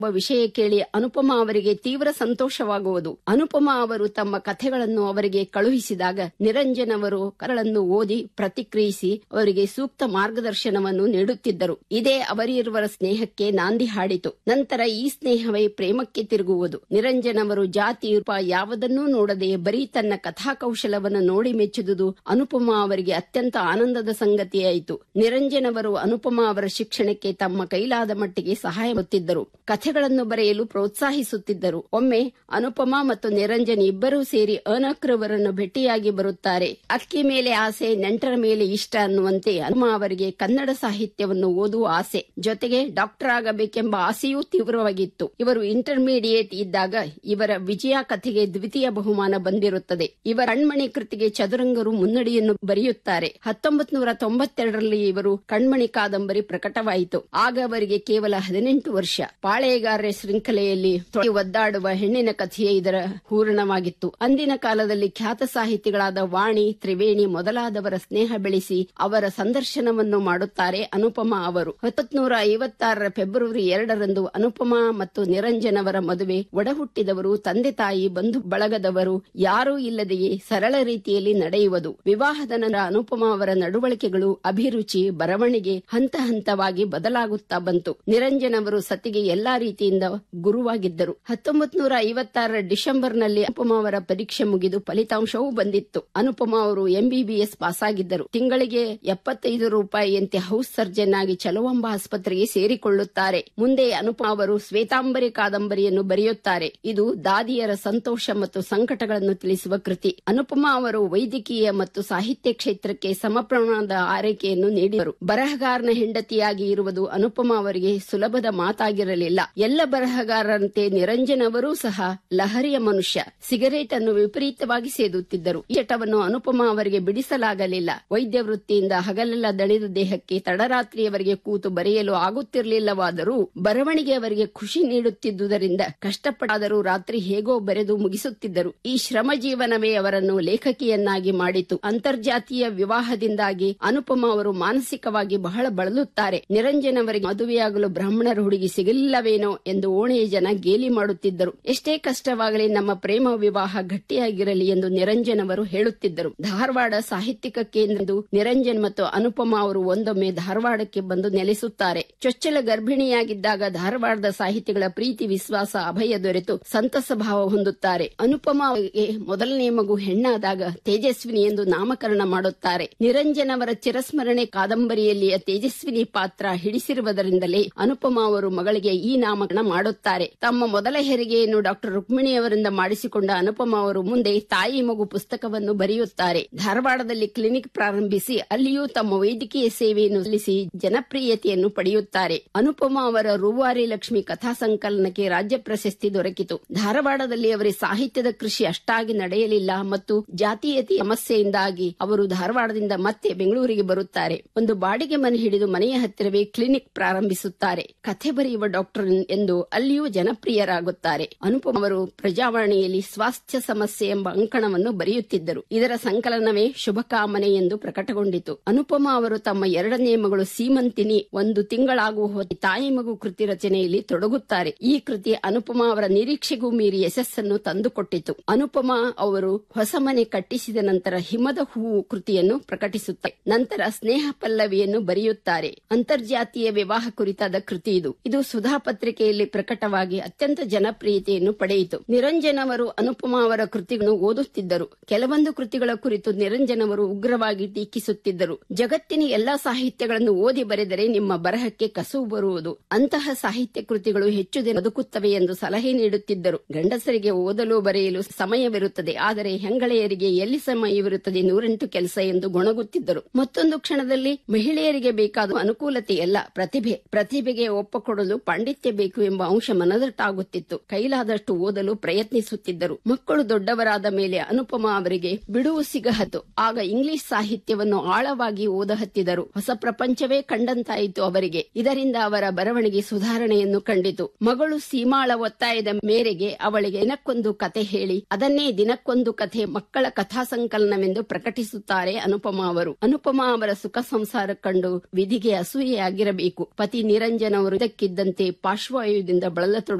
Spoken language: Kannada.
ವಿಷಯ ಕೇಳಿ ಅನುಪಮಾ ಅವರಿಗೆ ತೀವ್ರ ಸಂತೋಷವಾಗುವುದು ಅನುಪಮಾ ಅವರು ತಮ್ಮ ಕಥೆಗಳನ್ನು ಅವರಿಗೆ ಕಳುಹಿಸಿದಾಗ ನಿರಂಜನ್ ಅವರು ಕರಳನ್ನು ಓದಿ ಪ್ರತಿಕ್ರಿಯಿಸಿ ಅವರಿಗೆ ಸೂಕ್ತ ಮಾರ್ಗದರ್ಶನವನ್ನು ನೀಡುತ್ತಿದ್ದರು ಇದೇ ಅವರಿರುವರ ಸ್ನೇಹಕ್ಕೆ ನಾಂದಿ ಹಾಡಿತು ನಂತರ ಈ ಸ್ನೇಹವೇ ಪ್ರೇಮಕ್ಕೆ ತಿರುಗುವುದು ನಿರಂಜನ್ ಅವರು ಜಾತಿ ರೂಪ ಯಾವುದನ್ನೂ ನೋಡದೆ ಬರೀ ತನ್ನ ಕಥಾಕೌಶಲವನ್ನು ನೋಡಿ ಮೆಚ್ಚುವುದು ಅನುಪಮಾ ಅವರಿಗೆ ಅತ್ಯಂತ ಆನಂದದ ಸಂಗತಿಯಾಯಿತು ನಿರಂಜನ್ ಅವರು ಅನುಪಮಾ ಅವರ ಶಿಕ್ಷಣಕ್ಕೆ ತಮ್ಮ ಕೈಲಾದ ಮಟ್ಟಿಗೆ ಸಹಾಯ ಮಾಡುತ್ತಿದ್ದರು ಕಥೆಗಳನ್ನು ಬರೆಯಲು ಪ್ರೋತ್ಸಾಹಿಸುತ್ತಿದ್ದರು ಒಮ್ಮೆ ಅನುಪಮಾ ಮತ್ತು ನಿರಂಜನ್ ಇಬ್ಬರೂ ಸೇರಿ ಅನಕ್ರವರನ್ನು ಭೇಟಿಯಾಗಿ ಬರುತ್ತಾರೆ ಅಕ್ಕಿ ಮೇಲೆ ಆಸೆ ನೆಂಟರ ಮೇಲೆ ಇಷ್ಟ ಅನ್ನುವಂತೆ ಅನುಮಾ ಅವರಿಗೆ ಕನ್ನಡ ಸಾಹಿತ್ಯವನ್ನು ಓದುವ ಆಸೆ ಜೊತೆಗೆ ಡಾಕ್ಟರ್ ಆಗಬೇಕೆಂಬ ಆಸೆಯೂ ತೀವ್ರವಾಗಿತ್ತು ಇವರು ಇಂಟರ್ಮೀಡಿಯೇಟ್ ಇದ್ದಾಗ ಇವರ ವಿಜಯ ಕಥೆಗೆ ದ್ವಿತೀಯ ಬಹುಮಾನ ಬಂದಿರುತ್ತದೆ ಇವರ ಕಣ್ಮಣಿ ಕೃತಿಗೆ ಚದುರಂಗರು ಮುನ್ನಡಿಯನ್ನು ಬರೆಯುತ್ತಾರೆ ಹತ್ತೊಂಬತ್ ನೂರ ತೊಂಬತ್ತೆರಡರಲ್ಲಿ ಇವರು ಕಣ್ಮಣಿ ಕಾದಂಬರಿ ಪ್ರಕಟವಾಯಿತು ಆಗ ಅವರಿಗೆ ಕೇವಲ ಹದಿನೆಂಟು ವರ್ಷ ಪಾಳೆಯಗಾರರ ಶೃಂಖಲೆಯಲ್ಲಿ ತೊಡೆ ಒದ್ದಾಡುವ ಹೆಣ್ಣಿನ ಕಥೆಯೇ ಇದರ ಹೂರಣವಾಗಿತ್ತು ಅಂದಿನ ಕಾಲದಲ್ಲಿ ಖ್ಯಾತ ಸಾಹಿತಿಗಳಾದ ವಾಣಿ ತ್ರಿವೇಣಿ ಮೊದಲಾದವರ ಸ್ನೇಹ ಬೆಳೆಸಿ ಅವರ ಸಂದರ್ಶನವನ್ನು ಮಾಡುತ್ತಾರೆ ಅನುಪಮಾ ಅವರು ಹತ್ತೊಂಬತ್ನೂರ ಐವತ್ತಾರರ ಫೆಬ್ರವರಿ ಎರಡರಂದು ಅನುಪಮಾ ಮತ್ತು ನಿರಂಜನ್ ಅವರ ಮದುವೆ ಒಡಹುಟ್ಟಿದವರು ತಂದೆ ತಾಯಿ ಬಂಧು ಬಳಗದವರು ಯಾರೂ ಇಲ್ಲದೆಯೇ ಸರಳ ರೀತಿಯಲ್ಲಿ ನಡೆಯುವುದು ವಿವಾಹದ ನಂತರ ಅನುಪಮಾ ಅವರ ನಡವಳಿಕೆಗಳು ಅಭಿರುಚಿ ಬರವಣಿಗೆ ಹಂತ ಹಂತವಾಗಿ ಬದಲಾಗುತ್ತಾ ಬಂತು ನಿರಂಜನ್ ಅವರು ಸತಿಗೆ ಎಲ್ಲಾ ರೀತಿಯಿಂದ ಗುರುವಾಗಿದ್ದರು ಹತ್ತೊಂಬತ್ ನೂರ ಐವತ್ತಾರರ ಡಿಸೆಂಬರ್ನಲ್ಲಿ ಅನುಪಮಾ ಅವರ ಪರೀಕ್ಷೆ ಮುಗಿದು ಫಲಿತಾಂಶವೂ ಬಂದಿತ್ತು ಅನುಪಮಾ ಅವರು ಎಂಬಿಬಿಎಸ್ ಪಾಸಾಗಿದ್ದರು ತಿಂಗಳಿಗೆ ಎಪ್ಪತ್ತೈದು ರೂಪಾಯಿಯಂತೆ ಹೌಸ್ ಸರ್ಜನ್ ಆಗಿ ಚಲುವಂಬ ಆಸ್ಪತ್ರೆಗೆ ಸೇರಿಕೊಳ್ಳುತ್ತಾರೆ ಮುಂದೆ ಅನುಪಮಾ ಅವರು ಶ್ವೇತಾಂಬರಿ ಕಾದಂಬರಿಯನ್ನು ಬರೆಯುತ್ತಾರೆ ಇದು ದಾದಿಯರ ಸಂತೋಷ ಮತ್ತು ಸಂಕಟಗಳನ್ನು ತಿಳಿಸುವ ಕೃತಿ ಅನುಪಮಾ ಅವರು ವೈದ್ಯಕೀಯ ಮತ್ತು ಸಾಹಿತ್ಯ ಕ್ಷೇತ್ರಕ್ಕೆ ಸಮಪ್ರಮಾಣದ ಆರೈಕೆಯನ್ನು ನೀಡಿದರು ಬರಹಗಾರನ ಹೆಂಡತಿಯಾಗಿ ಇರುವುದು ಅನುಪಮಾ ಅವರಿಗೆ ಸುಲಭದ ಮಾತಾಗಿರಲಿಲ್ಲ ಎಲ್ಲ ಬರಹಗಾರರಂತೆ ನಿರಂಜನ್ ಅವರೂ ಸಹ ಲಹರಿಯ ಮನುಷ್ಯ ಸಿಗರೇಟ್ ಅನ್ನು ವಿಪರೀತವಾಗಿ ಸೇದುತ್ತಿದ್ದರು ಈ ಚಟವನ್ನು ಅನುಪಮಾ ಅವರಿಗೆ ಬಿಡಿಸಲಾಗಲಿಲ್ಲ ವೈದ್ಯ ವೃತ್ತಿಯಿಂದ ಹಗಲೆಲ್ಲ ದಣಿದ ದೇಹಕ್ಕೆ ತಡರಾತ್ರಿಯವರೆಗೆ ಕೂತು ಬರೆಯಲು ಆಗುತ್ತಿರಲಿಲ್ಲವಾದರೂ ಬರವಣಿಗೆ ಅವರಿಗೆ ಖುಷಿ ನೀಡುತ್ತಿದ್ದುದರಿಂದ ಕಷ್ಟಪಟ್ಟಾದರೂ ರಾತ್ರಿ ಹೇಗೋ ಬರೆದು ಮುಗಿಸುತ್ತಿದ್ದರು ಈ ಶ್ರಮ ಜೀವನವೇ ಅವರನ್ನು ಲೇಖಕಿಯನ್ನಾಗಿ ಮಾಡಿತು ಅಂತರ್ಜಾತೀಯ ವಿವಾಹದಿಂದಾಗಿ ಅನುಪಮಾ ಅವರು ಮಾನಸಿಕವಾಗಿ ಬಹಳ ಬಳಲುತ್ತಾರೆ ನಿರಂಜನ್ ಅವರಿಗೆ ಮದುವೆಯಾಗಲು ಬ್ರಾಹ್ಮಣರ ಹುಡುಗಿ ಸಿಗಲಿಲ್ಲವೇನೋ ಎಂದು ಓಣೆಯ ಜನ ಗೇಲಿ ಮಾಡುತ್ತಿದ್ದರು ಎಷ್ಟೇ ಕಷ್ಟವಾಗಲಿ ನಮ್ಮ ಪ್ರೇಮ ವಿವಾಹ ಗಟ್ಟಿಯಾಗಿರಲಿ ಎಂದು ನಿರಂಜನ್ ಅವರು ಹೇಳುತ್ತಿದ್ದರು ಧಾರವಾಡ ಸಾಹಿತ್ಯಿಕ ಕೇಂದ್ರ ನಿರಂಜನ್ ಮತ್ತು ಅನುಪಮಾ ಅವರು ಒಂದೊಮ್ಮೆ ಧಾರವಾಡಕ್ಕೆ ಬಂದು ನೆಲೆಸುತ್ತಾರೆ ಚೊಚ್ಚಲ ಗರ್ಭಿಣಿಯಾಗಿದ್ದಾಗ ಧಾರವಾಡದ ಸಾಹಿತಿಗಳ ಪ್ರೀತಿ ವಿಶ್ವಾಸ ಅಭಯ ದೊರೆತು ಸಂತಸ ಭಾವ ಹೊಂದುತ್ತಾರೆ ಅನುಪಮಾ ಅವರಿಗೆ ಮೊದಲನೇ ಮಗು ಹೆಣ್ಣಾದಾಗ ತೇಜಸ್ವಿನಿ ಎಂದು ನಾಮಕರಣ ಮಾಡುತ್ತಾರೆ ನಿರಂಜನ್ ಅವರ ಚಿರಸ್ಮರಣೆ ಕಾದಂಬರಿಯಲ್ಲಿಯ ತೇಜಸ್ವಿನಿ ಪಾತ್ರ ಹಿಡಿಸಿರುವುದರಿಂದಲೇ ಅನುಪಮಾ ಅವರು ಮಗಳಿಗೆ ಈ ನಾಮಕರಣ ಮಾಡುತ್ತಾರೆ ತಮ್ಮ ಮೊದಲ ಹೆರಿಗೆಯನ್ನು ಡಾಕ್ಟರ್ ರುಕ್ಮಿಣಿ ಅವರಿಂದ ಮಾಡಿಸಿಕೊಂಡ ಅನುಪಮಾ ಅವರು ಮುಂದೆ ತಾಯಿ ಮಗು ಪುಸ್ತಕವನ್ನು ಬರೆಯುತ್ತಾರೆ ಧಾರವಾಡದಲ್ಲಿ ಕ್ಲಿನಿಕ್ ಪ್ರಾರಂಭಿಸಿ ಅಲ್ಲಿಯೂ ತಮ್ಮ ವೈದ್ಯಕೀಯ ಸೇವೆಯನ್ನು ಸಲ್ಲಿಸಿ ಜನಪ್ರಿಯತೆಯನ್ನು ಪಡೆಯುತ್ತಾರೆ ಅನುಪಮಾ ಅವರ ರೂವಾರಿ ಲಕ್ಷ್ಮಿ ಕಥಾ ಸಂಕಲನಕ್ಕೆ ರಾಜ್ಯ ಪ್ರಶಸ್ತಿ ದೊರಕಿತು ಧಾರವಾಡದಲ್ಲಿ ಅವರ ಸಾಹಿತ್ಯದ ಕೃಷಿ ಅಷ್ಟಾಗಿ ನಡೆಯಲಿಲ್ಲ ಮತ್ತು ಜಾತೀಯತೆ ಸಮಸ್ಯೆಯಿಂದಾಗಿ ಅವರು ಧಾರವಾಡದಿಂದ ಮತ್ತೆ ಬೆಂಗಳೂರಿಗೆ ಬರುತ್ತಾರೆ ಒಂದು ಬಾಡಿಗೆ ಮನೆ ಹಿಡಿದು ಮನೆಯ ಹತ್ತಿರವೇ ಕ್ಲಿನಿಕ್ ಪ್ರಾರಂಭಿಸುತ್ತಾರೆ ಕಥೆ ಬರೆಯುವ ಡಾಕ್ಟರ್ ಎಂದು ಅಲ್ಲಿಯೂ ಜನಪ್ರಿಯರಾಗುತ್ತಾರೆ ಅನುಪಮ ಅವರು ಪ್ರಜಾವಾಣಿಯಲ್ಲಿ ಸ್ವಾಸ್ಥ್ಯ ಸಮಸ್ಯೆ ಎಂಬ ಅಂಕಣವನ್ನು ಬರೆಯುತ್ತಿದ್ದರು ಇದರ ಸಂಕಲನವೇ ಶುಭಕಾಮನೆ ಎಂದು ಪ್ರಕಟಗೊಂಡಿತು ಅನುಪಮಾ ಅವರು ತಮ್ಮ ಎರಡನೇ ಮಗಳು ಸೀಮಂತಿನಿ ಒಂದು ತಿಂಗಳಾಗುವ ಹೊತ್ತು ತಾಯಿ ಮಗು ಕೃತಿ ರಚನೆಯಲ್ಲಿ ತೊಡಗುತ್ತಾರೆ ಈ ಕೃತಿ ಅನುಪಮಾ ಅವರ ನಿರೀಕ್ಷೆಗೂ ಮೀರಿ ಯಶಸ್ಸನ್ನು ತಂದುಕೊಟ್ಟಿತು ಅನುಪಮಾ ಅವರು ಹೊಸ ಮನೆ ಕಟ್ಟಿಸಿದ ನಂತರ ಹಿಮದ ಹೂವು ಕೃತಿಯನ್ನು ಪ್ರಕಟಿಸುತ್ತಾರೆ ನಂತರ ಸ್ನೇಹ ಪಲ್ಲವಿಯನ್ನು ಬರೆಯುತ್ತಾರೆ ಅಂತರ್ಜಾತೀಯ ವಿವಾಹ ಕುರಿತಾದ ಕೃತಿ ಇದು ಇದು ಸುಧಾ ಪತ್ರಿಕೆಯಲ್ಲಿ ಪ್ರಕಟವಾಗಿ ಅತ್ಯಂತ ಜನಪ್ರಿಯತೆಯನ್ನು ಪಡೆಯಿತು ನಿರಂಜನ್ ಅವರು ಅನುಪಮಾ ಅವರ ಕೃತಿಗಳನ್ನು ಓದುತ್ತಿದ್ದರು ಕೆಲವೊಂದು ಕೃತಿಗಳ ಕುರಿತು ನಿರಂಜನ್ ಅವರು ಉಗ್ರವಾಗಿ ಟೀಕಿಸುತ್ತಿದ್ದರು ಜಗತ್ತಿನ ಎಲ್ಲಾ ಸಾಹಿತ್ಯಗಳನ್ನು ಓದಿ ಬರೆದರೆ ನಿಮ್ಮ ಬರಹಕ್ಕೆ ಕಸುವು ಬರುವುದು ಅಂತಹ ಸಾಹಿತ್ಯ ಕೃತಿಗಳು ಹೆಚ್ಚು ದಿನ ಬದುಕುತ್ತವೆ ಎಂದು ಸಲಹೆ ನೀಡುತ್ತಿದ್ದರು ಗಂಡಸರಿಗೆ ಓದಲು ಬರೆಯಲು ಸಮಯವಿರುತ್ತದೆ ಆದರೆ ಹೆಂಗಳೆಯರಿಗೆ ಎಲ್ಲಿ ಸಮಯವಿರುತ್ತದೆ ನೂರೆಂಟು ಕೆಲಸ ಎಂದು ಗೊಣಗುತ್ತಿದ್ದರು ಮತ್ತೊಂದು ಕ್ಷಣದಲ್ಲಿ ಮಹಿಳೆಯರಿಗೆ ಬೇಕಾದ ಅನುಕೂಲತೆಯಲ್ಲ ಪ್ರತಿಭೆ ಪ್ರತಿಭೆಗೆ ಒಪ್ಪಕೊಡಲು ಪಾಂಡಿತ್ಯ ಬೇಕು ಎಂಬ ಅಂಶ ಮನದಟ್ಟಾಗುತ್ತಿತ್ತು ಕೈಲಾದಷ್ಟು ಓದಲು ಪ್ರಯತ್ನಿಸುತ್ತಿದ್ದರು ಮಕ್ಕಳು ದೊಡ್ಡವರಾದ ಮೇಲೆ ಅನುಪಮಾ ಅವರಿಗೆ ಬಿಡುವು ಸಿಗಹತ್ತು ಆಗ ಇಂಗ್ಲಿಷ್ ಸಾಹಿತ್ಯವನ್ನು ಆಳವಾಗಿ ಓದಹತ್ತಿದರು ಹೊಸ ಪ್ರಪಂಚವೇ ಕಂಡಂತಾಯಿತು ಅವರಿಗೆ ಇದರಿಂದ ಅವರ ಬರವಣಿಗೆ ಸುಧಾರಣೆಯನ್ನು ಕಂಡಿತು ಮಗಳು ಸೀಮಾಳ ಒತ್ತಾಯದ ಮೇರೆಗೆ ಅವಳಿಗೆ ದಿನಕ್ಕೊಂದು ಕತೆ ಹೇಳಿ ಅದನ್ನೇ ದಿನಕ್ಕೊಂದು ಕಥೆ ಮಕ್ಕಳ ಕಥಾ ಸಂಕಲನವೆಂದು ಪ್ರಕಟಿಸುತ್ತಾರೆ ಅನುಪಮಾ ಅವರು ಅನುಪಮಾ ಅವರ ಸುಖ ಸಂಸಾರ ಕಂಡು ವಿಧಿಗೆ ಅಸೂಯೆಯಾಗಿರಬೇಕು ಪತಿ ನಿರಂಜನ್ ಅವರು ಇದಕ್ಕಿದ್ದಂತೆ ಪಾರ್ಶ್ವ ಪಾರ್ಶ್ವವಾಯುದಿಂದ ಬಳಲತೊಡಗುತ್ತಾರೆ